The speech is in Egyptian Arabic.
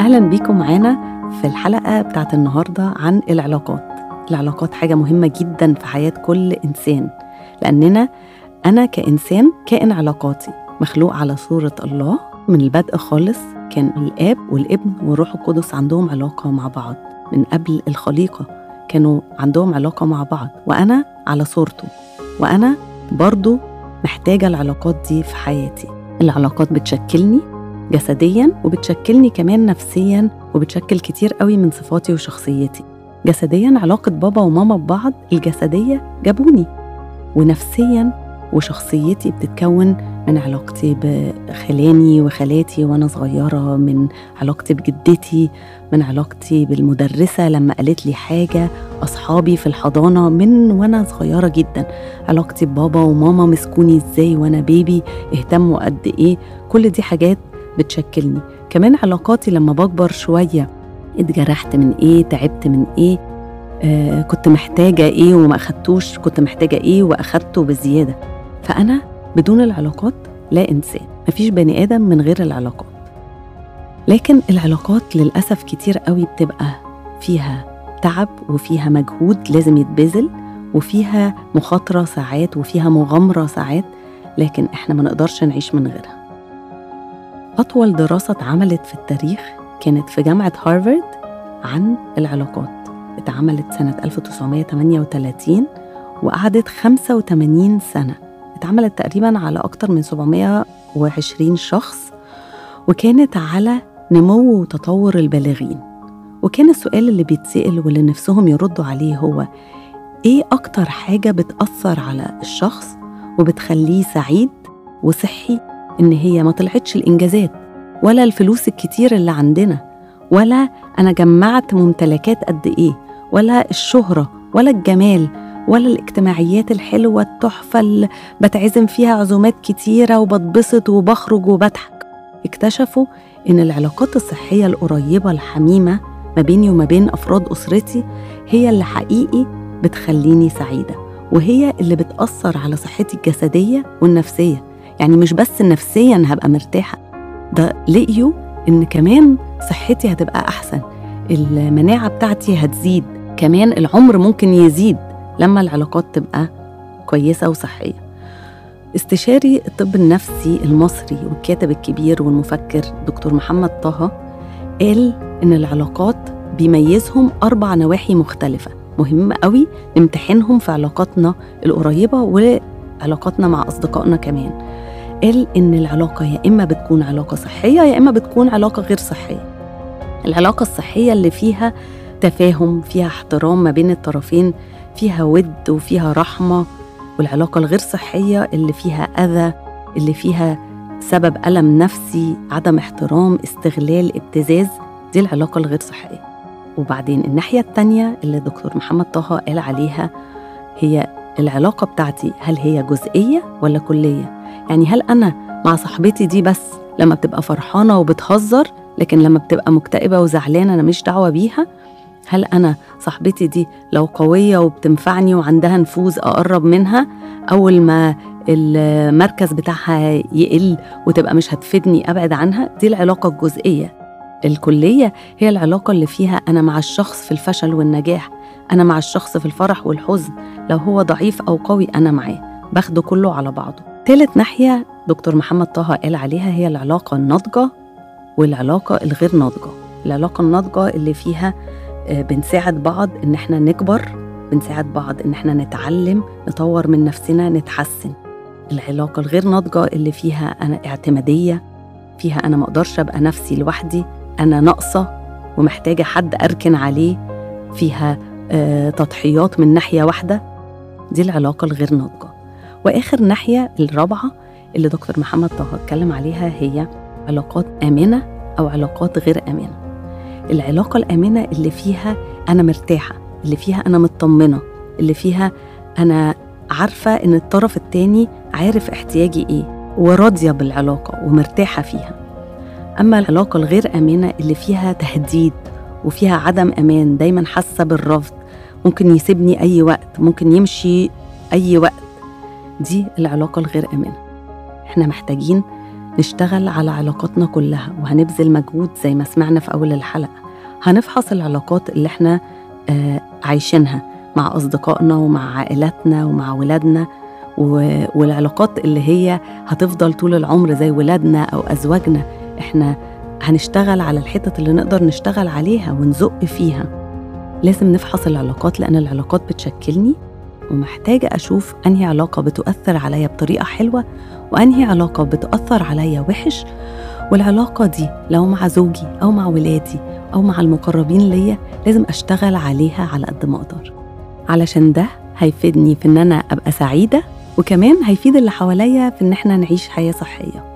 أهلا بيكم معانا في الحلقة بتاعت النهاردة عن العلاقات العلاقات حاجة مهمة جدا في حياة كل إنسان لأننا أنا كإنسان كائن علاقاتي مخلوق على صورة الله من البدء خالص كان الآب والابن والروح القدس عندهم علاقة مع بعض من قبل الخليقة كانوا عندهم علاقة مع بعض وأنا على صورته وأنا برضو محتاجة العلاقات دي في حياتي العلاقات بتشكلني جسديا وبتشكلني كمان نفسيا وبتشكل كتير قوي من صفاتي وشخصيتي جسديا علاقة بابا وماما ببعض الجسدية جابوني ونفسيا وشخصيتي بتتكون من علاقتي بخلاني وخالاتي وانا صغيره من علاقتي بجدتي من علاقتي بالمدرسه لما قالت لي حاجه اصحابي في الحضانه من وانا صغيره جدا علاقتي ببابا وماما مسكوني ازاي وانا بيبي اهتموا قد ايه كل دي حاجات بتشكلني كمان علاقاتي لما بكبر شويه اتجرحت من ايه تعبت من ايه آه كنت محتاجه ايه وما اخدتوش كنت محتاجه ايه واخدته بزياده فانا بدون العلاقات لا انسان مفيش بني ادم من غير العلاقات لكن العلاقات للاسف كتير قوي بتبقى فيها تعب وفيها مجهود لازم يتبذل وفيها مخاطره ساعات وفيها مغامره ساعات لكن احنا ما نقدرش نعيش من غيرها أطول دراسة اتعملت في التاريخ كانت في جامعة هارفارد عن العلاقات اتعملت سنة 1938 وقعدت 85 سنة اتعملت تقريبا على أكتر من 720 شخص وكانت على نمو وتطور البالغين وكان السؤال اللي بيتسأل واللي نفسهم يردوا عليه هو إيه أكتر حاجة بتأثر على الشخص وبتخليه سعيد وصحي إن هي ما طلعتش الإنجازات ولا الفلوس الكتير اللي عندنا ولا أنا جمعت ممتلكات قد إيه ولا الشهرة ولا الجمال ولا الاجتماعيات الحلوة التحفة اللي بتعزم فيها عزومات كتيرة وبتبسط وبخرج وبضحك اكتشفوا إن العلاقات الصحية القريبة الحميمة ما بيني وما بين أفراد أسرتي هي اللي حقيقي بتخليني سعيدة وهي اللي بتأثر على صحتي الجسدية والنفسية يعني مش بس نفسيا هبقى مرتاحة ده لقيوا إن كمان صحتي هتبقى أحسن المناعة بتاعتي هتزيد كمان العمر ممكن يزيد لما العلاقات تبقى كويسة وصحية استشاري الطب النفسي المصري والكاتب الكبير والمفكر دكتور محمد طه قال إن العلاقات بيميزهم أربع نواحي مختلفة مهم قوي نمتحنهم في علاقاتنا القريبة وعلاقاتنا مع أصدقائنا كمان قال إن العلاقة يا إما بتكون علاقة صحية يا إما بتكون علاقة غير صحية العلاقة الصحية اللي فيها تفاهم فيها احترام ما بين الطرفين فيها ود وفيها رحمة والعلاقة الغير صحية اللي فيها أذى اللي فيها سبب ألم نفسي عدم احترام استغلال ابتزاز دي العلاقة الغير صحية وبعدين الناحية التانية اللي دكتور محمد طه قال عليها هي العلاقة بتاعتي هل هي جزئية ولا كلية يعني هل أنا مع صاحبتي دي بس لما بتبقى فرحانة وبتهزر لكن لما بتبقى مكتئبة وزعلانة أنا مش دعوة بيها هل أنا صاحبتي دي لو قوية وبتنفعني وعندها نفوذ أقرب منها أول ما المركز بتاعها يقل وتبقى مش هتفيدني أبعد عنها دي العلاقة الجزئية الكلية هي العلاقة اللي فيها أنا مع الشخص في الفشل والنجاح أنا مع الشخص في الفرح والحزن لو هو ضعيف أو قوي أنا معاه باخده كله على بعضه تالت ناحية دكتور محمد طه قال عليها هي العلاقة الناضجة والعلاقة الغير ناضجة العلاقة الناضجة اللي فيها بنساعد بعض ان احنا نكبر بنساعد بعض ان احنا نتعلم نطور من نفسنا نتحسن العلاقة الغير ناضجة اللي فيها أنا اعتمادية فيها أنا مقدرش أبقى نفسي لوحدي أنا ناقصة ومحتاجة حد أركن عليه فيها آه تضحيات من ناحية واحدة دي العلاقة الغير ناضجة وآخر ناحية الرابعة اللي دكتور محمد طه اتكلم عليها هي علاقات آمنة أو علاقات غير آمنة العلاقة الآمنة اللي فيها أنا مرتاحة اللي فيها أنا مطمنة اللي فيها أنا عارفة إن الطرف التاني عارف احتياجي إيه وراضية بالعلاقة ومرتاحة فيها أما العلاقة الغير آمنة اللي فيها تهديد وفيها عدم أمان دايما حاسة بالرفض ممكن يسيبني أي وقت ممكن يمشي أي وقت دي العلاقة الغير آمنة احنا محتاجين نشتغل على علاقاتنا كلها وهنبذل مجهود زي ما سمعنا في أول الحلقة هنفحص العلاقات اللي احنا آه عايشينها مع أصدقائنا ومع عائلاتنا ومع ولادنا والعلاقات اللي هي هتفضل طول العمر زي ولادنا أو أزواجنا احنا هنشتغل على الحتت اللي نقدر نشتغل عليها ونزق فيها لازم نفحص العلاقات لأن العلاقات بتشكلني ومحتاجة أشوف أنهي علاقة بتؤثر عليا بطريقة حلوة وأنهي علاقة بتأثر عليا وحش والعلاقة دي لو مع زوجي أو مع ولادي أو مع المقربين ليا لازم أشتغل عليها على قد ما أقدر علشان ده هيفيدني في إن أنا أبقى سعيدة وكمان هيفيد اللي حواليا في إن إحنا نعيش حياة صحية